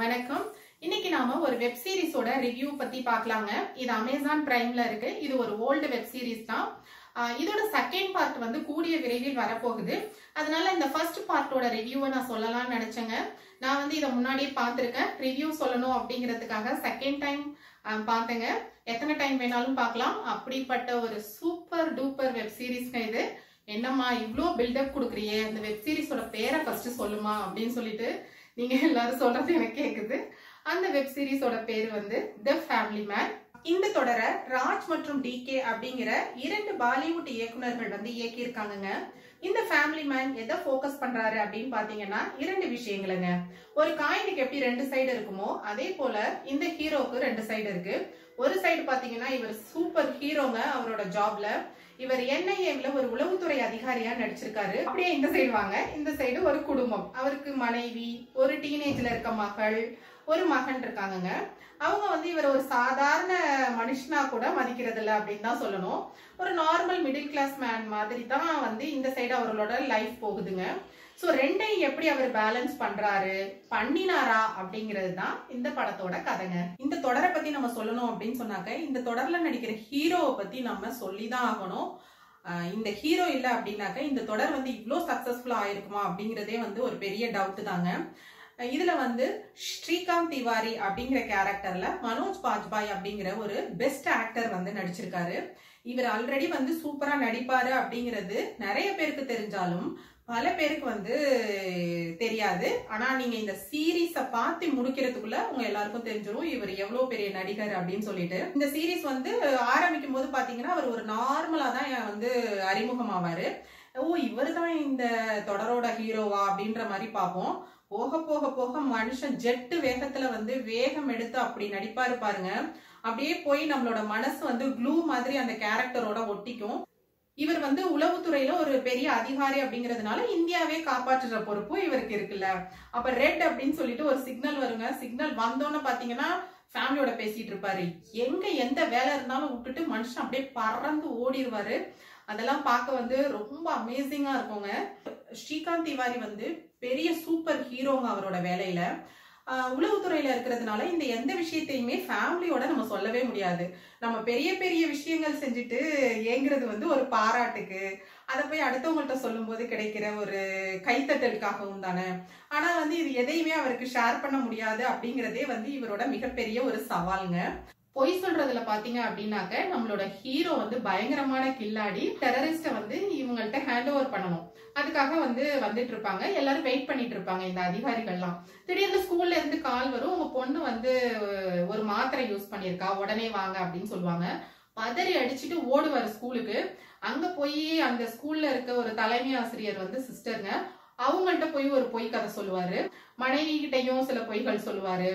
வணக்கம் இன்னைக்கு நாம ஒரு வெப் சீரிஸோட ரிவ்யூ பத்தி பார்க்கலாங்க இது அமேசான் பிரைம்ல இருக்கு இது ஒரு ஓல்டு வெப் சீரிஸ் தான் ஆஹ் இதோட செகண்ட் பார்ட் வந்து கூடிய விரைவில் வரப்போகுது அதனால இந்த ஃபர்ஸ்ட் பார்ட்டோட ரிவ்யூவை நான் சொல்லலாம்னு நினைச்சேங்க நான் வந்து இதை முன்னாடியே பார்த்துருக்கேன் ரிவ்யூ சொல்லணும் அப்படிங்கிறதுக்காக செகண்ட் டைம் பார்த்தேங்க எத்தனை டைம் வேணாலும் பார்க்கலாம் அப்படிப்பட்ட ஒரு சூப்பர் டூப்பர் வெப் சீரிஸ்ங்க இது என்னம்மா இவ்வளோ பில்டப் கொடுக்குறியே அந்த வெப் சீரிஸோட பேரை ஃபர்ஸ்ட் சொல்லுமா அப்படின்னு சொல்லிட்டு நீங்க எல்லாரும் சொல்றது எனக்கு கேக்குது அந்த வெப் சீரிஸோட பேர் வந்து த ஃபேமிலி மேன் இந்த தொடரை ராஜ் மற்றும் டிகே அப்படிங்கிற இரண்டு பாலிவுட் இயக்குனர்கள் வந்து இயக்கியிருக்காங்கங்க இந்த ஃபேமிலி மேன் எதை ஃபோக்கஸ் பண்றாரு அப்படின்னு பாத்தீங்கன்னா இரண்டு விஷயங்களுங்க ஒரு காயினுக்கு எப்படி ரெண்டு சைடு இருக்குமோ அதே போல இந்த ஹீரோக்கு ரெண்டு சைடு இருக்கு ஒரு சைடு பாத்தீங்கன்னா இவர் சூப்பர் ஹீரோங்க அவரோட ஜாப்ல இவர் என்ஐஏல ஒரு உளவுத்துறை அதிகாரியா நடிச்சிருக்காரு அப்படியே இந்த சைடு வாங்க இந்த சைடு ஒரு குடும்பம் அவருக்கு மனைவி ஒரு டீனேஜ்ல இருக்க மகள் ஒரு மகன் இருக்காங்கங்க அவங்க வந்து இவர் ஒரு சாதாரண மனுஷனா கூட மதிக்கிறது இல்ல அப்படின்னு தான் சொல்லணும் ஒரு நார்மல் மிடில் கிளாஸ் மேன் மாதிரி தான் வந்து இந்த சைடு அவர்களோட லைஃப் போகுதுங்க ஸோ ரெண்டையும் எப்படி அவர் பேலன்ஸ் பண்றாரு பண்ணினாரா அப்படிங்கிறது தான் இந்த படத்தோட கதைங்க இந்த தொடரை பத்தி நம்ம சொல்லணும் அப்படின்னு சொன்னாக்க இந்த தொடர்ல நடிக்கிற ஹீரோவை பத்தி நம்ம சொல்லி தான் ஆகணும் ஆஹ் இந்த ஹீரோ இல்ல அப்படின்னாக்க இந்த தொடர் வந்து இவ்வளோ சக்சஸ்ஃபுல்லா ஆயிருக்குமா அப்படிங்கிறதே வந்து ஒரு பெரிய டவுட் தாங்க அஹ் இதுல வந்து ஸ்ரீகாந்த் திவாரி அப்படிங்கிற கேரக்டர்ல மனோஜ் பாஜ்பாய் அப்படிங்கிற ஒரு பெஸ்ட் ஆக்டர் வந்து நடிச்சிருக்காரு இவர் ஆல்ரெடி வந்து சூப்பரா நடிப்பாரு அப்படிங்கிறது நிறைய பேருக்கு தெரிஞ்சாலும் பல பேருக்கு வந்து தெரியாது ஆனா நீங்க இந்த சீரீஸ பார்த்து முடிக்கிறதுக்குள்ள உங்க எல்லாருக்கும் தெரிஞ்சிடும் இவர் எவ்வளவு பெரிய நடிகர் அப்படின்னு சொல்லிட்டு இந்த சீரீஸ் வந்து ஆரம்பிக்கும் போது பாத்தீங்கன்னா அவர் ஒரு நார்மலா தான் வந்து அறிமுகமாவாரு ஓ இவர் தான் இந்த தொடரோட ஹீரோவா அப்படின்ற மாதிரி பார்ப்போம் போக போக போக மனுஷன் ஜெட்டு வேகத்துல வந்து வேகம் எடுத்து அப்படி நடிப்பாரு பாருங்க அப்படியே போய் நம்மளோட மனசு வந்து க்ளூ மாதிரி அந்த கேரக்டரோட ஒட்டிக்கும் இவர் வந்து உளவுத்துறையில ஒரு பெரிய அதிகாரி அப்படிங்கறதுனால இந்தியாவே காப்பாற்றுற பொறுப்பு இவருக்கு இருக்குல்ல அப்ப ரெட் அப்படின்னு சொல்லிட்டு ஒரு சிக்னல் வருங்க சிக்னல் வந்தோன்னு பாத்தீங்கன்னா ஃபேமிலியோட பேசிட்டு இருப்பாரு எங்க எந்த வேலை இருந்தாலும் விட்டுட்டு மனுஷன் அப்படியே பறந்து ஓடிடுவாரு அதெல்லாம் பார்க்க வந்து ரொம்ப அமேசிங்கா இருக்குங்க ஸ்ரீகாந்த் திவாரி வந்து பெரிய சூப்பர் ஹீரோங்க அவரோட வேலையில ஆஹ் உளவுத்துறையில இருக்கிறதுனால இந்த எந்த விஷயத்தையுமே ஃபேமிலியோட நம்ம சொல்லவே முடியாது நம்ம பெரிய பெரிய விஷயங்கள் செஞ்சுட்டு ஏங்குறது வந்து ஒரு பாராட்டுக்கு அதை போய் அடுத்தவங்கள்ட்ட சொல்லும்போது கிடைக்கிற ஒரு கைத்தட்டலுக்காகவும் தானே ஆனா வந்து இது எதையுமே அவருக்கு ஷேர் பண்ண முடியாது அப்படிங்கறதே வந்து இவரோட மிகப்பெரிய ஒரு சவாலுங்க பொய் சொல்றதுல பாத்தீங்க அப்படின்னாக்க நம்மளோட ஹீரோ வந்து பயங்கரமான கில்லாடி டெரரிஸ்ட வந்து இவங்கள்ட்ட ஹேண்ட் ஓவர் பண்ணணும் அதுக்காக வந்து வந்துட்டு இருப்பாங்க எல்லாரும் வெயிட் பண்ணிட்டு இருப்பாங்க இந்த அதிகாரிகள்லாம் திடீர்னு ஸ்கூல்ல இருந்து கால் வரும் உங்க பொண்ணு வந்து ஒரு மாத்திரை யூஸ் பண்ணிருக்கா உடனே வாங்க அப்படின்னு சொல்லுவாங்க பதறி அடிச்சுட்டு ஓடுவார் ஸ்கூலுக்கு அங்க போய் அந்த ஸ்கூல்ல இருக்க ஒரு தலைமை ஆசிரியர் வந்து சிஸ்டருங்க அவங்கள்ட்ட போய் ஒரு பொய் கதை சொல்லுவாரு மனைவி கிட்டையும் சில பொய்கள் சொல்லுவாரு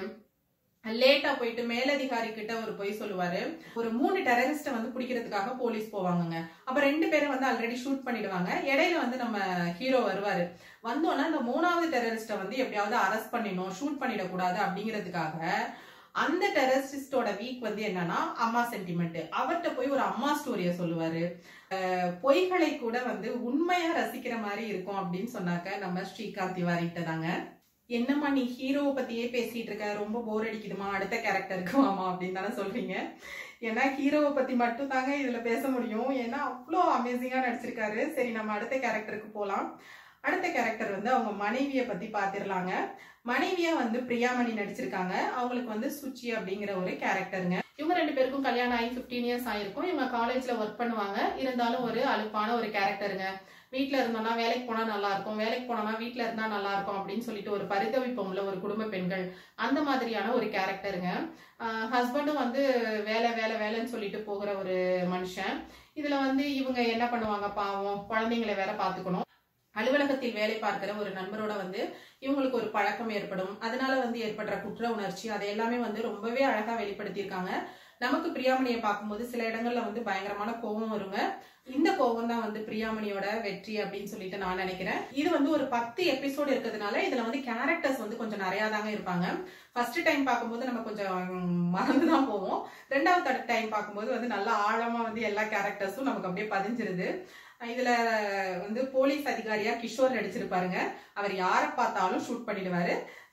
லேட்டா போயிட்டு மேலதிகாரி கிட்ட ஒரு பொய் சொல்லுவாரு ஒரு மூணு டெரரிஸ்ட வந்து பிடிக்கிறதுக்காக போலீஸ் போவாங்கங்க அப்ப ரெண்டு பேரும் வந்து ஆல்ரெடி ஷூட் பண்ணிடுவாங்க இடையில வந்து நம்ம ஹீரோ வருவாரு வந்தோன்னா இந்த மூணாவது டெரரிஸ்ட வந்து எப்படியாவது அரெஸ்ட் பண்ணிடணும் ஷூட் பண்ணிடக்கூடாது அப்படிங்கிறதுக்காக அந்த டெரரிஸ்டோட வீக் வந்து என்னன்னா அம்மா சென்டிமெண்ட் அவர்கிட்ட போய் ஒரு அம்மா ஸ்டோரிய சொல்லுவாரு பொய்களை கூட வந்து உண்மையா ரசிக்கிற மாதிரி இருக்கும் அப்படின்னு சொன்னாக்க நம்ம ஸ்ரீகாந்த் திவாரிகிட்ட தாங்க என்னம்மா நீ ஹீரோவை பத்தியே பேசிட்டு இருக்க ரொம்ப போர் அடிக்குதுமா அடுத்த கேரக்டருக்கு வாமா அப்படின்னு தானே சொல்றீங்க ஏன்னா ஹீரோவை பத்தி மட்டும் தாங்க இதுல பேச முடியும் ஏன்னா அவ்வளோ அமேசிங்கா நடிச்சிருக்காரு சரி நம்ம அடுத்த கேரக்டருக்கு போலாம் அடுத்த கேரக்டர் வந்து அவங்க மனைவியை பத்தி பாத்திரலாங்க மனைவியா வந்து பிரியாமணி நடிச்சிருக்காங்க அவங்களுக்கு வந்து சுச்சி அப்படிங்கிற ஒரு கேரக்டருங்க இவங்க ரெண்டு பேருக்கும் கல்யாணம் ஆகி பிப்டீன் இயர்ஸ் ஆயிருக்கும் இவங்க காலேஜ்ல ஒர்க் பண்ணுவாங்க இருந்தாலும் ஒரு அலுப்பான ஒரு கேரக்டருங்க வீட்டில் இருந்தோம்னா வேலைக்கு போனால் நல்லா இருக்கும் வேலைக்கு போனோம்னா வீட்டில் இருந்தால் நல்லா இருக்கும் அப்படின்னு சொல்லிட்டு ஒரு பரிதவிப்போம்ல ஒரு குடும்ப பெண்கள் அந்த மாதிரியான ஒரு கேரக்டருங்க ஹஸ்பண்டும் வந்து வேலை வேலை வேலைன்னு சொல்லிட்டு போகிற ஒரு மனுஷன் இதில் வந்து இவங்க என்ன பண்ணுவாங்க பாவம் குழந்தைங்களை வேற பார்த்துக்கணும் அலுவலகத்தில் வேலை பார்க்கிற ஒரு நண்பரோட வந்து இவங்களுக்கு ஒரு பழக்கம் ஏற்படும் அதனால வந்து ஏற்படுற குற்ற உணர்ச்சி அதை எல்லாமே வந்து ரொம்பவே அழகா வெளிப்படுத்தியிருக்காங்க நமக்கு பிரியாமணியை பார்க்கும்போது சில இடங்கள்ல வந்து பயங்கரமான கோபம் வருங்க இந்த கோபம் தான் வந்து பிரியாமணியோட வெற்றி அப்படின்னு சொல்லிட்டு நான் நினைக்கிறேன் இது வந்து ஒரு பத்து எபிசோடு இருக்கிறதுனால இதுல வந்து கேரக்டர்ஸ் வந்து கொஞ்சம் நிறையா தாங்க இருப்பாங்க ஃபர்ஸ்ட் டைம் பார்க்கும்போது நம்ம கொஞ்சம் மறந்து தான் போவோம் ரெண்டாவது டைம் பார்க்கும்போது வந்து நல்லா ஆழமா வந்து எல்லா கேரக்டர்ஸும் நமக்கு அப்படியே பதிஞ்சிருது இதுல வந்து போலீஸ் அதிகாரியா கிஷோர் நடிச்சிருப்பாருங்க அவர் யாரை பார்த்தாலும் ஷூட் பண்ணிடுவாரு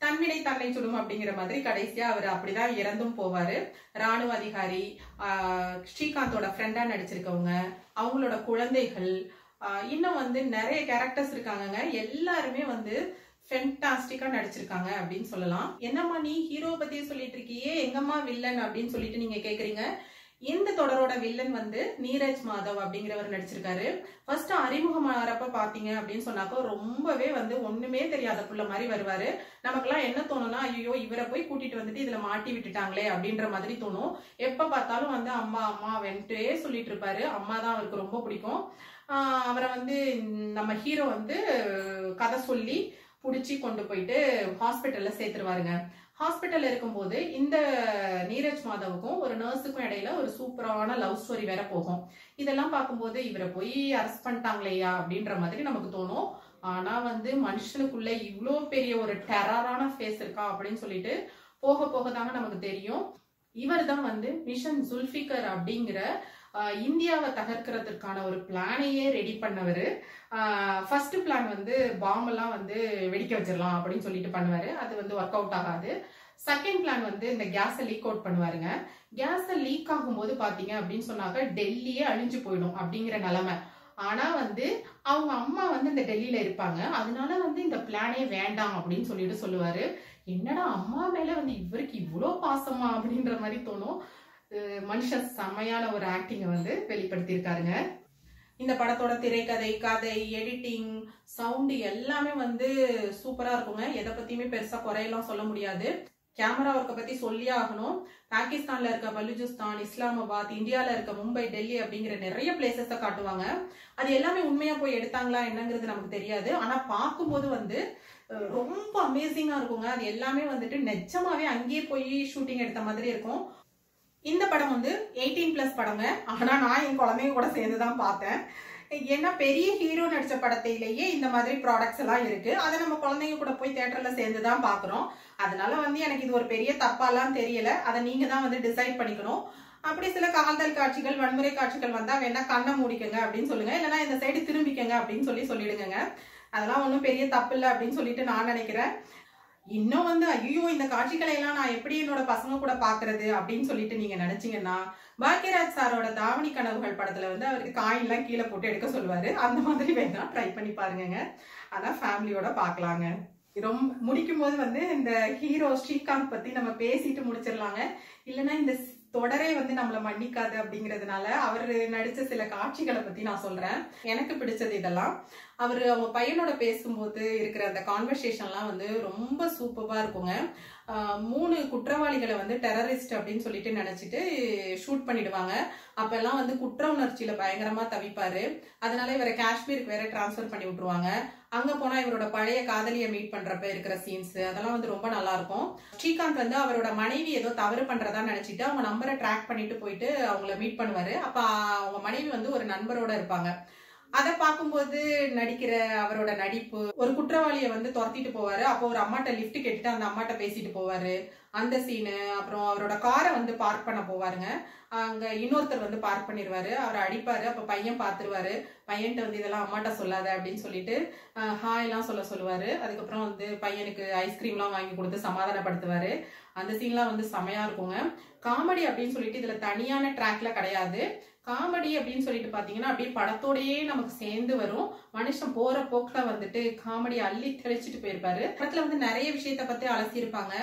தன்வினை தன்னை சுடும் அப்படிங்கிற மாதிரி கடைசியா அவர் அப்படிதான் இறந்தும் போவாரு ராணுவ அதிகாரி ஆஹ் ஸ்ரீகாந்தோட ஃப்ரெண்டா நடிச்சிருக்கவங்க அவங்களோட குழந்தைகள் ஆஹ் இன்னும் வந்து நிறைய கேரக்டர்ஸ் இருக்காங்கங்க எல்லாருமே வந்து ஃபென்டாஸ்டிக்கா நடிச்சிருக்காங்க அப்படின்னு சொல்லலாம் என்னம்மா நீ ஹீரோ பத்தியே சொல்லிட்டு இருக்கியே எங்கம்மா வில்லன் அப்படின்னு சொல்லிட்டு நீங்க கேக்குறீங்க இந்த தொடரோட வில்லன் வந்து நீரஜ் மாதவ் அப்படிங்கிறவர் நடிச்சிருக்காரு ஃபர்ஸ்ட் அறிமுகமாகறப்ப பாத்தீங்க அப்படின்னு சொன்னாக்கோ ரொம்பவே வந்து ஒண்ணுமே தெரியாத புள்ள மாதிரி வருவாரு நமக்கெல்லாம் என்ன தோணும்னா ஐயோ இவரை போய் கூட்டிட்டு வந்துட்டு இதுல மாட்டி விட்டுட்டாங்களே அப்படின்ற மாதிரி தோணும் எப்ப பார்த்தாலும் வந்து அம்மா அம்மா வென்ட்டே சொல்லிட்டு இருப்பாரு அம்மா தான் அவருக்கு ரொம்ப பிடிக்கும் ஆஹ் அவரை வந்து நம்ம ஹீரோ வந்து கதை சொல்லி புடிச்சு கொண்டு போயிட்டு ஹாஸ்பிட்டல்ல சேர்த்துருவாருங்க ஹாஸ்பிட்டல்ல இருக்கும்போது இந்த நீரஜ் மாதவுக்கும் ஒரு நர்ஸுக்கும் இடையில ஒரு சூப்பரான லவ் ஸ்டோரி வேற போகும் இதெல்லாம் பார்க்கும்போது இவரை போய் அரெஸ்ட் பண்ணிட்டாங்களேயா அப்படின்ற மாதிரி நமக்கு தோணும் ஆனா வந்து மனுஷனுக்குள்ள இவ்வளோ பெரிய ஒரு டெரரான ஃபேஸ் இருக்கா அப்படின்னு சொல்லிட்டு போக போக தாங்க நமக்கு தெரியும் இவர் தான் வந்து மிஷன் ஜுல்ஃபிகர் அப்படிங்கிற ஆஹ், இந்தியாவை தகர்க்கிறதுக்கான ஒரு பிளானையே ரெடி பண்ணவர் ஃபர்ஸ்ட் பிளான் வந்து பாம் எல்லாம் வந்து வெடிக்க வச்சிடலாம் அப்படின்னு சொல்லிட்டு பண்ணுவாரு அது வந்து ஒர்க் அவுட் ஆகாது செகண்ட் பிளான் வந்து இந்த கேஸை லீக் அவுட் பண்ணுவாருங்க கேஸை லீக் ஆகும்போது பாத்தீங்க அப்படின்னு சொன்னாக்க டெல்லியே அழிஞ்சு போயிடும் அப்படிங்கிற நிலைமை ஆனா வந்து அவங்க அம்மா வந்து இந்த டெல்லியில இருப்பாங்க அதனால வந்து இந்த பிளானே வேண்டாம் அப்படின்னு சொல்லிட்டு சொல்லுவாரு என்னடா அம்மா மேல வந்து இவருக்கு இவ்வளோ பாசமா அப்படின்ற மாதிரி தோணும் அஹ் மனுஷன் செம்மையான ஒரு ஆக்டிங்கை வந்து வெளிப்படுத்தியிருக்காருங்க இந்த படத்தோட திரைக்கதை கதை எடிட்டிங் சவுண்டு எல்லாமே வந்து சூப்பரா இருக்குங்க எதை பத்தியுமே பெருசா குறையெல்லாம் சொல்ல முடியாது கேமரா ஒர்க்கை பத்தி சொல்லியே ஆகணும் பாகிஸ்தான்ல இருக்க பலுஜிஸ்தான் இஸ்லாமாபாத் இந்தியால இருக்க மும்பை டெல்லி அப்படிங்கிற நிறைய பிளேசஸ காட்டுவாங்க அது எல்லாமே உண்மையா போய் எடுத்தாங்களா என்னங்கிறது நமக்கு தெரியாது ஆனா பார்க்கும்போது வந்து அஹ், ரொம்ப அமேசிங்கா இருக்குங்க அது எல்லாமே வந்துட்டு நிஜமாவே அங்கேயே போய் ஷூட்டிங் எடுத்த மாதிரி இருக்கும் இந்த படம் வந்து எயிட்டீன் பிளஸ் படங்க ஆனா நான் என் குழந்தைங்க கூட சேர்ந்து தான் பார்த்தேன் ஏன்னா பெரிய ஹீரோ நடிச்ச படத்திலேயே இந்த மாதிரி ப்ராடக்ட்ஸ் எல்லாம் இருக்கு அதை நம்ம குழந்தைங்க கூட போய் தியேட்டர்ல சேர்ந்து தான் பாக்குறோம் அதனால வந்து எனக்கு இது ஒரு பெரிய தப்பாலாம் தெரியல அதை நீங்க தான் வந்து டிசைட் பண்ணிக்கணும் அப்படி சில காதல் காட்சிகள் வன்முறை காட்சிகள் வந்தா வேணா கண்ணை மூடிக்கங்க அப்படின்னு சொல்லுங்க இல்லைன்னா இந்த சைடு திரும்பிக்கங்க அப்படின்னு சொல்லி சொல்லிடுங்க அதெல்லாம் ஒன்றும் பெரிய தப்பு இல்லை அப்படின்னு சொல்லிட்டு நான் நினைக்கிறேன் இன்னும் வந்து ஐயோ இந்த காட்சிகளை எல்லாம் நான் எப்படி என்னோட பசங்க கூட பாக்குறது அப்படின்னு சொல்லிட்டு நீங்க நினைச்சீங்கன்னா பாக்கியராஜ் சாரோட தாவணி கனவுகள் படத்துல வந்து அவருக்கு காயின் எல்லாம் கீழே போட்டு எடுக்க சொல்லுவாரு அந்த மாதிரி வேணா ட்ரை பண்ணி பாருங்கங்க ஆனா ஃபேமிலியோட பார்க்கலாங்க ரொம்ப முடிக்கும் போது வந்து இந்த ஹீரோ ஸ்ரீகாந்த் பத்தி நம்ம பேசிட்டு முடிச்சிடலாங்க இல்லைன்னா இந்த ஸ்- தொடரே வந்து நம்மள மன்னிக்காது அப்படிங்கறதுனால அவர் நடிச்ச சில காட்சிகளை பத்தி நான் சொல்றேன் எனக்கு பிடிச்சது இதெல்லாம் அவர் அவங்க பையனோட பேசும்போது இருக்கிற அந்த கான்வர்சேஷன்லாம் வந்து ரொம்ப சூப்பரா இருக்குங்க ஆஹ் மூணு குற்றவாளிகளை வந்து டெரரிஸ்ட் அப்படின்னு சொல்லிட்டு நினைச்சிட்டு ஷூட் பண்ணிடுவாங்க அப்பெல்லாம் வந்து குற்ற உணர்ச்சியில பயங்கரமா தவிப்பாரு அதனால இவரை காஷ்மீருக்கு வேற டிரான்ஸ்ஃபர் பண்ணி விட்டுருவாங்க அங்க போனா இவரோட பழைய காதலியை மீட் பண்றப்ப இருக்கிற சீன்ஸ் அதெல்லாம் வந்து ரொம்ப நல்லா இருக்கும் ஸ்ரீகாந்த் வந்து அவரோட மனைவி ஏதோ தவறு பண்றதா நினைச்சிட்டு அவங்க நம்பரை ட்ராக் பண்ணிட்டு போயிட்டு அவங்கள மீட் பண்ணுவாரு அப்ப அவங்க மனைவி வந்து ஒரு நண்பரோட இருப்பாங்க அதை பார்க்கும்போது நடிக்கிற அவரோட நடிப்பு ஒரு குற்றவாளியை வந்து துரத்திட்டு போவாரு அப்போ ஒரு அம்மாட்ட லிஃப்ட் கேட்டுட்டு அந்த அம்மாட்ட பேசிட்டு போவாரு அந்த சீனு அப்புறம் அவரோட காரை வந்து பார்க் பண்ண போவாருங்க அங்க இன்னொருத்தர் வந்து பார்க் பண்ணிடுவாரு அவரை அடிப்பாரு அப்ப பையன் பாத்துருவாரு பையன்கிட்ட வந்து இதெல்லாம் அம்மாட்ட சொல்லாத அப்படின்னு சொல்லிட்டு ஹாய் எல்லாம் சொல்ல சொல்லுவாரு அதுக்கப்புறம் வந்து பையனுக்கு ஐஸ்கிரீம்லாம் வாங்கி கொடுத்து சமாதானப்படுத்துவாரு அந்த சீன்லாம் வந்து செமையா இருக்குங்க காமெடி அப்படின்னு சொல்லிட்டு இதுல தனியான ட்ராக்ல கிடையாது காமெடி அப்படின்னு சொல்லிட்டு பாத்தீங்கன்னா அப்படியே படத்தோடயே நமக்கு சேர்ந்து வரும் மனுஷன் போற போக்குல வந்துட்டு காமெடி அள்ளி தெளிச்சிட்டு போயிருப்பாரு படத்துல வந்து நிறைய விஷயத்த பத்தி அலசியிருப்பாங்க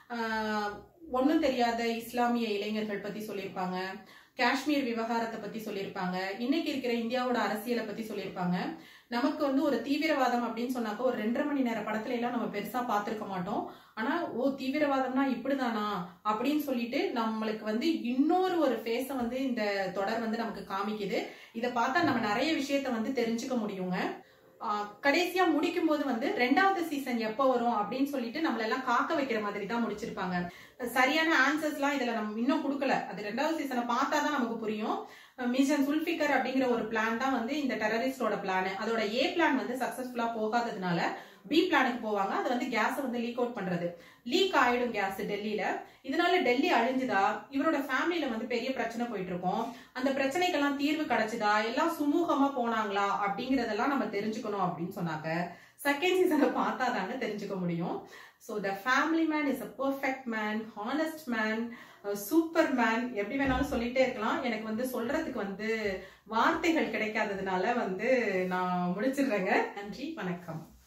ஆஹ் ஒண்ணும் தெரியாத இஸ்லாமிய இளைஞர்கள் பத்தி சொல்லியிருப்பாங்க காஷ்மீர் விவகாரத்தை பத்தி சொல்லியிருப்பாங்க இன்னைக்கு இருக்கிற இந்தியாவோட அரசியலை பத்தி சொல்லியிருப்பாங்க நமக்கு வந்து ஒரு தீவிரவாதம் அப்படின்னு சொன்னாக்க ஒரு ரெண்டரை மணி நேர படத்துல எல்லாம் நம்ம பெருசா பார்த்திருக்க மாட்டோம் ஆனா ஓ தீவிரவாதம்னா இப்படிதானா அப்படின்னு சொல்லிட்டு நம்மளுக்கு வந்து இன்னொரு ஒரு ஃபேஸ வந்து இந்த தொடர் வந்து நமக்கு காமிக்குது இதை பார்த்தா நம்ம நிறைய விஷயத்த வந்து தெரிஞ்சுக்க முடியுங்க ஆஹ் கடைசியா முடிக்கும் போது வந்து ரெண்டாவது சீசன் எப்போ வரும் அப்படின்னு சொல்லிட்டு நம்மள எல்லாம் காக்க வைக்கிற மாதிரி தான் முடிச்சிருப்பாங்க சரியான ஆன்சர்ஸ்லாம் இதுல நம்ம இன்னும் கொடுக்கல அது ரெண்டாவது சீசனை பார்த்தா தான் நமக்கு புரியும் மிஷன் சுல்பிகர் அப்படிங்கிற ஒரு பிளான் தான் வந்து இந்த டெரரிஸ்டோட பிளான் அதோட ஏ பிளான் வந்து சக்சஸ்ஃபுல்லா போகாததுனால பி பிளானுக்கு போவாங்க அது வந்து கேஸை வந்து லீக் அவுட் பண்றது லீக் ஆயிடும் கேஸ் டெல்லியில இதனால டெல்லி அழிஞ்சுதா இவரோட ஃபேமிலியில வந்து பெரிய பிரச்சனை போயிட்டு இருக்கும் அந்த பிரச்சனைக்கெல்லாம் தீர்வு கிடைச்சுதா எல்லாம் சுமூகமா போனாங்களா அப்படிங்கறதெல்லாம் நம்ம தெரிஞ்சுக்கணும் அப்படின்னு சொன்னாங்க செகண்ட் சீசனை பார்த்தா தாங்க தெரிஞ்சுக்க முடியும் so the family man is a perfect man honest man super man எப்படி வேணாலும் சொல்லிட்டே இருக்கலாம் எனக்கு வந்து சொல்றதுக்கு வந்து வார்த்தைகள் கிடைக்காததுனால வந்து நான் முடிச்சிடுறேங்க நன்றி வணக்கம்